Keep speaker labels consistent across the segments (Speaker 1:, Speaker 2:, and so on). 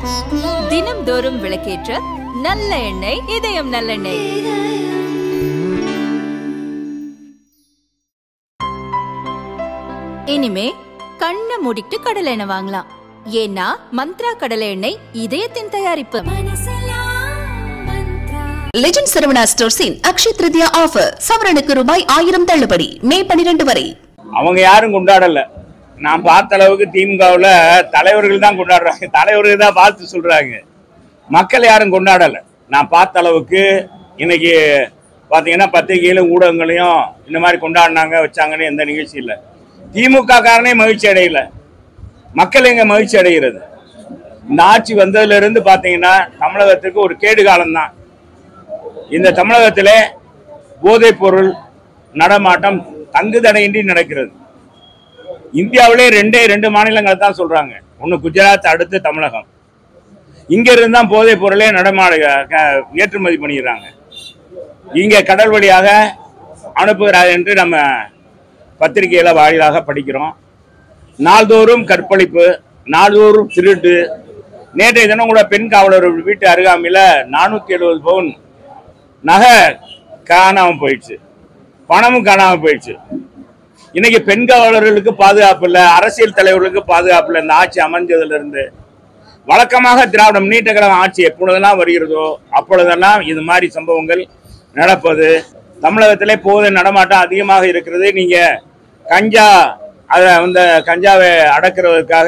Speaker 1: தினம்தோறும் விளக்கேற்ற நல்ல எண்ணெய் இதயம் நல்லெண்ணெய் இனிமே கண்ணை மூடிட்டு கடலை எண்ணெய் வாங்கலாம் ஏன்னா மந்த்ரா கடலை எண்ணெய் இதயத்தின் தயாரிப்பு
Speaker 2: லெஜண்ட் சரவணா ஸ்டோர்ஸின் அக்ஷய் திருதியா ஆஃபர் சவரனுக்கு ரூபாய் ஆயிரம் தள்ளுபடி மே பனிரெண்டு வரை
Speaker 3: அவங்க யாரும் கொண்டாடல நான் பார்த்த அளவுக்கு திமுகவில் தலைவர்கள் தான் கொண்டாடுறாங்க தலைவர்கள் தான் பார்த்து சொல்றாங்க மக்கள் யாரும் கொண்டாடல நான் பார்த்த அளவுக்கு இன்னைக்கு பார்த்தீங்கன்னா பத்திரிகையிலும் ஊடகங்களையும் இந்த மாதிரி கொண்டாடினாங்க வச்சாங்கன்னு எந்த நிகழ்ச்சி இல்லை திமுக காரனே மகிழ்ச்சி அடையல மக்கள் எங்க மகிழ்ச்சி அடைகிறது இந்த ஆட்சி வந்ததுல இருந்து பார்த்தீங்கன்னா தமிழகத்துக்கு ஒரு கேடு காலம்தான் இந்த தமிழகத்திலே போதைப் பொருள் நடமாட்டம் தங்குதடையின்றி நடக்கிறது இந்தியாவிலே ரெண்டே ரெண்டு மாநிலங்கள் தான் சொல்றாங்க ஒன்று குஜராத் அடுத்து தமிழகம் இங்க இருந்து தான் போதைப் பொருளே நடமாட க- ஏற்றுமதி பண்ணிடுறாங்க இங்க கடல் வழியாக அனுப்புகிறார் என்று நம்ம பத்திரிகையில வாயிலாக படிக்கிறோம் நாள்தோறும் கற்பழிப்பு நாள்தோறும் திருட்டு நேற்றைய தினம் கூட பெண் காவலர் வீட்டு அருகாமையில் நானூற்றி எழுபது பவுன் நகை காணாமல் போயிடுச்சு பணமும் காணாமல் போயிடுச்சு இன்னைக்கு பெண் காவலர்களுக்கு பாதுகாப்பு இல்லை அரசியல் தலைவர்களுக்கு பாதுகாப்பு இல்லை இந்த ஆட்சி அமைஞ்சதுல இருந்து வழக்கமாக திராவிட முன்னேற்ற கழகம் ஆட்சி எப்பொழுதெல்லாம் வருகிறதோ அப்பொழுதெல்லாம் இது மாதிரி சம்பவங்கள் நடப்பது தமிழகத்திலே போதை நடமாட்டம் அதிகமாக இருக்கிறது நீங்க கஞ்சா அதை அந்த கஞ்சாவை அடக்கிறதுக்காக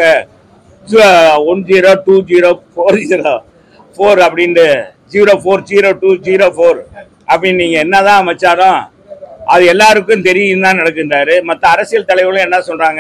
Speaker 3: one zero two zero four zero four அப்படின்ட்டு zero four zero two zero four அப்படின்னு நீங்கள் என்னதான் வச்சாலும் அது எல்லாருக்கும் தெரியும் தான் நடக்கின்றாரு மற்ற அரசியல் தலைவர்களும் என்ன சொல்றாங்க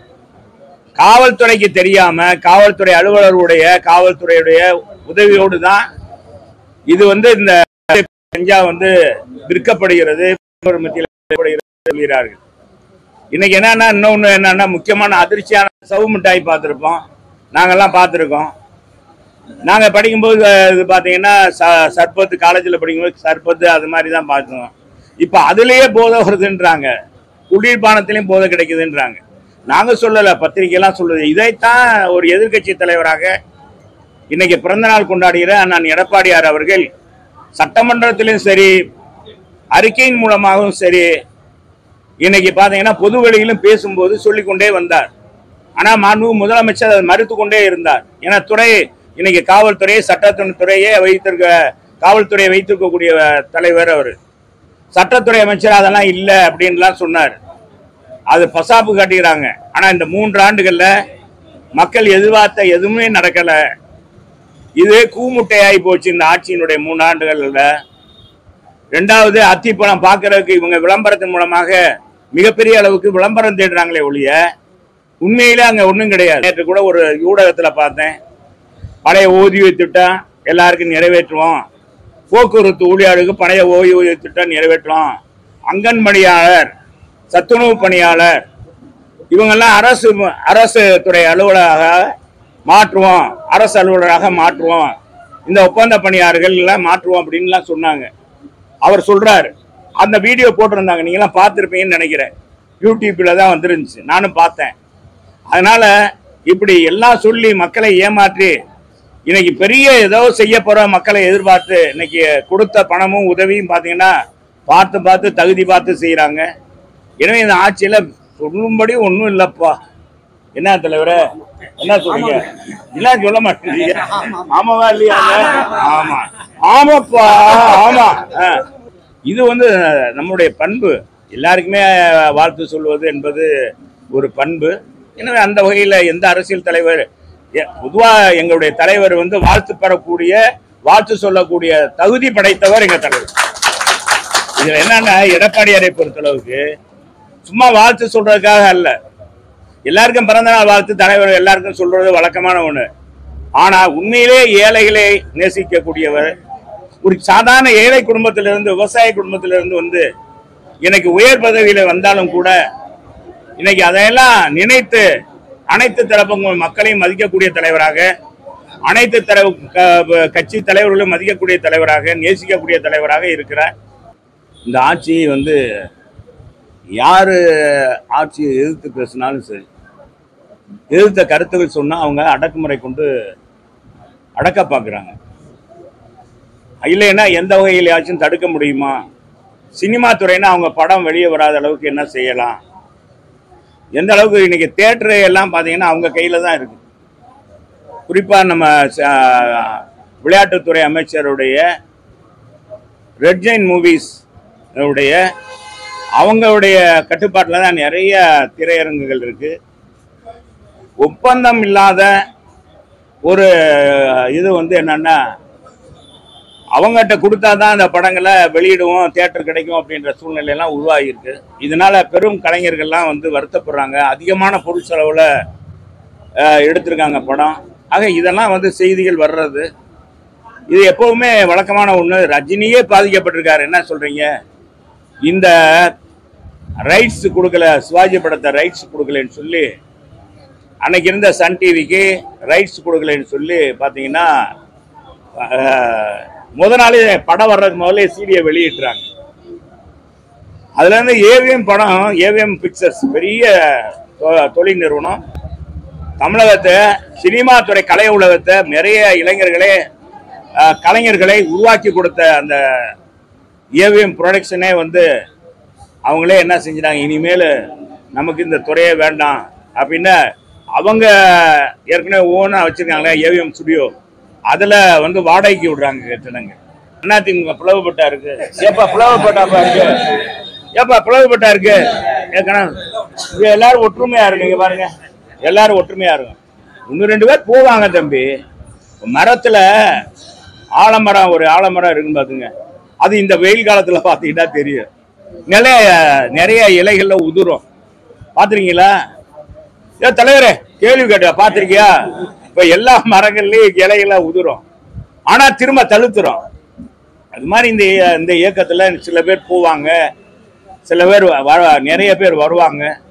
Speaker 3: காவல்துறைக்கு தெரியாம காவல்துறை அலுவலருடைய காவல்துறையுடைய உதவியோடு தான் இது வந்து இந்த கஞ்சா வந்து விற்கப்படுகிறது மத்தியில் விற்கப்படுகிறது சொல்கிறார்கள் இன்னைக்கு என்னன்னா இன்னொன்று என்னன்னா முக்கியமான அதிர்ச்சியான சவு மிட்டாய் பார்த்துருப்போம் நாங்கெல்லாம் பார்த்துருக்கோம் நாங்கள் படிக்கும்போது அஹ், இது பார்த்தீங்கன்னா ச சர்பத்து காலேஜில் படிக்கும்போது சர்பத்து அது மாதிரி தான் பார்த்தோம் இப்போ அதுலேயே போதை வருதுன்றாங்க குளிர்பானத்திலையும் போதை கிடைக்குதுன்றாங்க நாங்கள் சொல்லலை பத்திரிகையெல்லாம் சொல்லுது இதைத்தான் ஒரு எதிர்க்கட்சி தலைவராக இன்னைக்கு பிறந்த நாள் கொண்டாடுகிற அண்ணன் எடப்பாடியார் அவர்கள் சட்டமன்றத்திலும் சரி அறிக்கையின் மூலமாகவும் சரி இன்னைக்கு பார்த்தீங்கன்னா பொது வெளியிலும் பேசும்போது சொல்லிக்கொண்டே வந்தார் ஆனால் மாண்பு முதலமைச்சர் அதை மறுத்து கொண்டே இருந்தார் ஏன்னா துறை இன்னைக்கு காவல்துறையை சட்டத்துறையே வைத்திருக்க காவல்துறையை வைத்திருக்கக்கூடிய தலைவர் அவர் சட்டத்துறை அமைச்சர் அதெல்லாம் இல்லை அப்படின்லாம் சொன்னார் அது பசாப்பு காட்டுகிறாங்க ஆனால் இந்த மூன்று ஆண்டுகளில் மக்கள் எதிர்பார்த்த எதுவுமே நடக்கலை இது கூமுட்டையாகி போச்சு இந்த ஆட்சியினுடைய மூணு ஆண்டுகளில் ரெண்டாவது அத்திப்பழம் பார்க்கறதுக்கு இவங்க விளம்பரத்தின் மூலமாக மிகப்பெரிய அளவுக்கு விளம்பரம் தேடுறாங்களே ஒழிய உண்மையிலே அங்கே ஒன்றும் கிடையாது நேற்று கூட ஒரு ஊடகத்தில் பார்த்தேன் பழைய ஓய்வு திட்டம் எல்லாருக்கும் நிறைவேற்றுவோம் போக்குவரத்து ஊழியர்களுக்கு பழைய ஓய்வூதிய திட்டம் நிறைவேற்றுவோம் அங்கன்வாடியாளர் சத்துணவு பணியாளர் இவங்கெல்லாம் அரசு அரசு துறை அலுவலராக மாற்றுவோம் அரசு அலுவலராக மாற்றுவோம் இந்த ஒப்பந்த பணியாளர்கள் எல்லாம் மாற்றுவோம் அப்படின்லாம் சொன்னாங்க அவர் சொல்றாரு அந்த வீடியோ போட்டிருந்தாங்க நீங்களாம் பார்த்துருப்பீங்கன்னு நினைக்கிறேன் யூடியூப்ல தான் வந்துருந்துச்சு நானும் பார்த்தேன் அதனால இப்படி எல்லாம் சொல்லி மக்களை ஏமாற்றி இன்னைக்கு பெரிய ஏதோ செய்ய போற மக்களை எதிர்பார்த்து இன்னைக்கு கொடுத்த பணமும் உதவியும் பார்த்தீங்கன்னா பார்த்து பார்த்து தகுதி பார்த்து செய்கிறாங்க எனவே இந்த ஆட்சியில சொல்லும்படி ஒன்றும் இல்லப்பா என்ன தலைவரே என்ன சொல்றீங்க இல்ல சொல்ல மாட்டேங்க ஆமாவா இல்லையாங்க ஆமா ஆமாப்பா ஆமா ஆ. இது வந்து நம்முடைய பண்பு எல்லாருக்குமே வாழ்த்து சொல்வது என்பது ஒரு பண்பு எனவே அந்த வகையில் எந்த அரசியல் தலைவர் எ- பொதுவா எங்களுடைய தலைவர் வந்து வாழ்த்து பெறக்கூடிய வாழ்த்து சொல்லக்கூடிய தகுதி படைத்தவர் எங்க தலைவர் இதுல என்னன்னா எடப்பாடியாரை பொறுத்தளவுக்கு சும்மா வாழ்த்து சொல்றதுக்காக அல்ல எல்லாருக்கும் பிறந்த நாள் வாழ்த்து தலைவர் எல்லாருக்கும் சொல்றது வழக்கமான ஒண்ணு ஆனா உண்மையிலே ஏழைகளை நேசிக்கக்கூடியவர் ஒரு சாதாரண ஏழை குடும்பத்திலிருந்து விவசாய குடும்பத்திலிருந்து வந்து எனக்கு உயர் பதவியில வந்தாலும் கூட இன்னைக்கு அதையெல்லாம் நினைத்து அனைத்து தரப்பு மக்களையும் மதிக்கக்கூடிய தலைவராக அனைத்து தர க- கட்சி தலைவர்களும் மதிக்கக்கூடிய தலைவராக நேசிக்கக்கூடிய தலைவராக இருக்கிறார் இந்த ஆட்சி வந்து யாரு ஆட்சியை எதிர்த்து பேசினாலும் சரி எதிர்த்த கருத்துக்கள் சொன்னா அவங்க அடக்குமுறை கொண்டு அடக்க பார்க்குறாங்க இல்லைன்னா எந்த வகையிலையாச்சும் தடுக்க முடியுமா சினிமா துறைனா அவங்க படம் வெளியே வராத அளவுக்கு என்ன செய்யலாம் எந்த அளவுக்கு இன்னைக்கு தேட்டரு எல்லாம் பார்த்தீங்கன்னா அவங்க கையில் தான் இருக்கு குறிப்பாக நம்ம ச- விளையாட்டுத்துறை அமைச்சருடைய ரெட் ஜெயின் மூவிஸ் உடைய அவங்களுடைய கட்டுப்பாட்டில் தான் நிறைய திரையரங்குகள் இருக்கு ஒப்பந்தம் இல்லாத ஒரு இது வந்து என்னன்னா அவங்ககிட்ட கொடுத்தா தான் அந்த படங்களை வெளியிடுவோம் தியேட்டர் கிடைக்கும் அப்படின்ற சூழ்நிலையெல்லாம் உருவாகியிருக்கு இதனால பெரும் கலைஞர்கள்லாம் வந்து வருத்தப்படுறாங்க அதிகமான பொருள் செலவில் எடுத்திருக்காங்க படம் ஆக இதெல்லாம் வந்து செய்திகள் வர்றது இது எப்பவுமே வழக்கமான ஒன்று ரஜினியே பாதிக்கப்பட்டிருக்காரு என்ன சொல்றீங்க இந்த ரைட்ஸ் கொடுக்கல சிவாஜி படத்தை ரைட்ஸ் கொடுக்கலன்னு சொல்லி அன்னைக்கு இருந்த சன் டிவிக்கு ரைட்ஸ் கொடுக்கலன்னு சொல்லி பார்த்தீங்கன்னா அஹ், முத நாளே படம் வர்றதுக்கு முதல்ல சீடியை வெளியிட்டுறாங்க அதுல இருந்து ஏவிஎம் படம் ஏவிஎம் பிக்சர்ஸ் பெரிய தொ- தொழில் நிறுவனம் தமிழகத்தை சினிமா துறை கலை உலகத்தை நிறைய இளைஞர்களே அஹ், கலைஞர்களை உருவாக்கி கொடுத்த அந்த ஏவிஎம் ப்ரொடக்ஷனே வந்து அவங்களே என்ன செஞ்சிட்டாங்க இனிமேல் நமக்கு இந்த துறையே வேண்டாம் அப்படின்னு அவங்க ஏற்கனவே ஓனாக வச்சுருக்காங்களே ஏவிஎம் ஸ்டுடியோ அதில் வந்து வாடகைக்கு விடுறாங்க கட்டணங்க அதிமுக பிளவுபட்டா இருக்கு ஏப்பா பிளவுபட்டாப்பா இருக்கு ஏப்பா பிளவுபட்டா இருக்கு ஏற்கனவே இங்க எல்லாரும் ஒற்றுமையா இருக்கு இங்க பாருங்க எல்லாரும் ஒற்றுமையா இருக்கும் இன்னும் ரெண்டு பேர் போவாங்க தம்பி மரத்துல ஆலமரம் ஒரு ஆலமரம் இருக்குன்னு பாத்துங்க அது இந்த வெயில் காலத்துல பாத்தீங்கன்னா தெரியும் நிறைய நிறைய இலைகள்ல உதிரும் பாத்திருக்கீங்களா ஏ தலைவரே கேள்வி கேட்ட பாத்திருக்கியா இப்ப எல்லா மரங்கள்லயும் இலைகள்லாம் உதிரும் ஆனா திரும்ப தழுத்துரும் அது மாதிரி இந்த இந்த இயக்கத்துல சில பேர் போவாங்க சில பேர் வ- வ- நிறைய பேர் வருவாங்க